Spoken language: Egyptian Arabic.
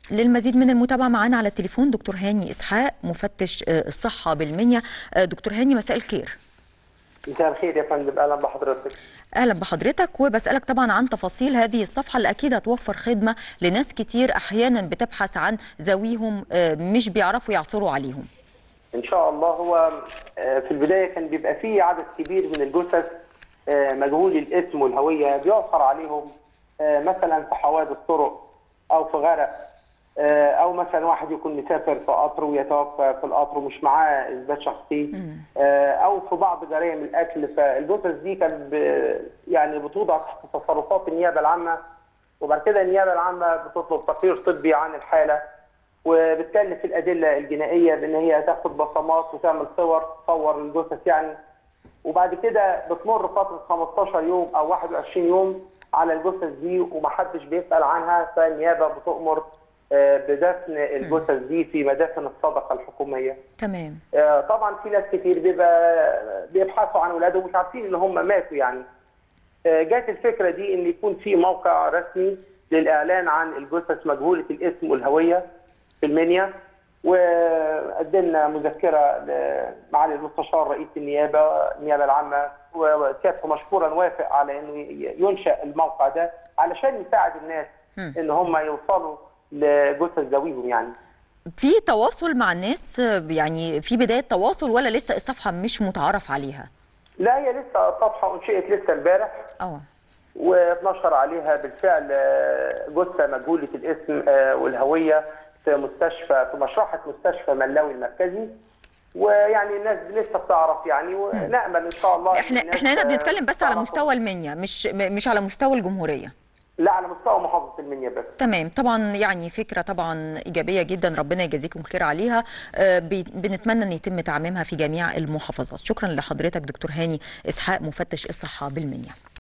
للمزيد من المتابعة معنا على التليفون دكتور هاني إسحاق مفتش الصحة بالمنيا دكتور هاني مساء الخير مساء الخير يا فندم اهلا بحضرتك اهلا بحضرتك وبسالك طبعا عن تفاصيل هذه الصفحه اللي اكيد هتوفر خدمه لناس كتير احيانا بتبحث عن ذويهم مش بيعرفوا يعثروا عليهم ان شاء الله هو في البدايه كان بيبقى فيه عدد كبير من الجثث مجهول الاسم والهويه بيعثر عليهم مثلا في حوادث طرق او في غرق او مثلا واحد يكون مسافر في قطر ويتوفى في القطر ومش معاه اثبات شخصي او في بعض جرائم القتل فالجثث دي كان يعني بتوضع تحت تصرفات النيابه العامه وبعد كده النيابه العامه بتطلب تقرير طبي عن الحاله وبتكلف الادله الجنائيه بان هي تاخد بصمات وتعمل صور تصور الجثث يعني وبعد كده بتمر فتره 15 يوم او 21 يوم على الجثث دي ومحدش بيسال عنها فالنيابه بتؤمر بدفن الجثث دي في مدافن الصدقه الحكوميه. تمام. طبعا في ناس كتير بيبقى بيبحثوا عن اولادهم مش عارفين ان هم ماتوا يعني. جات الفكره دي ان يكون في موقع رسمي للاعلان عن الجثث مجهوله الاسم والهويه في المنيا وقدمنا مذكره لمعالي المستشار رئيس النيابه النيابه العامه وكافه مشكورا وافق على انه ينشا الموقع ده علشان يساعد الناس ان هم يوصلوا لجثث ذويهم يعني في تواصل مع الناس يعني في بدايه تواصل ولا لسه الصفحه مش متعارف عليها؟ لا هي لسه الصفحه انشئت لسه امبارح اه واتنشر عليها بالفعل جثه مجهوله الاسم والهويه في مستشفى في مشرحه مستشفى ملاوي المركزي ويعني الناس لسه بتعرف يعني ونامل ان شاء الله احنا احنا هنا بنتكلم بس على مستوى المنيا مش مش على مستوى الجمهوريه لا على مستوى محافظه المنيا بس تمام طبعا يعني فكره طبعا ايجابيه جدا ربنا يجازيكم خير عليها بنتمنى ان يتم تعميمها في جميع المحافظات شكرا لحضرتك دكتور هاني اسحاق مفتش الصحه بالمنيا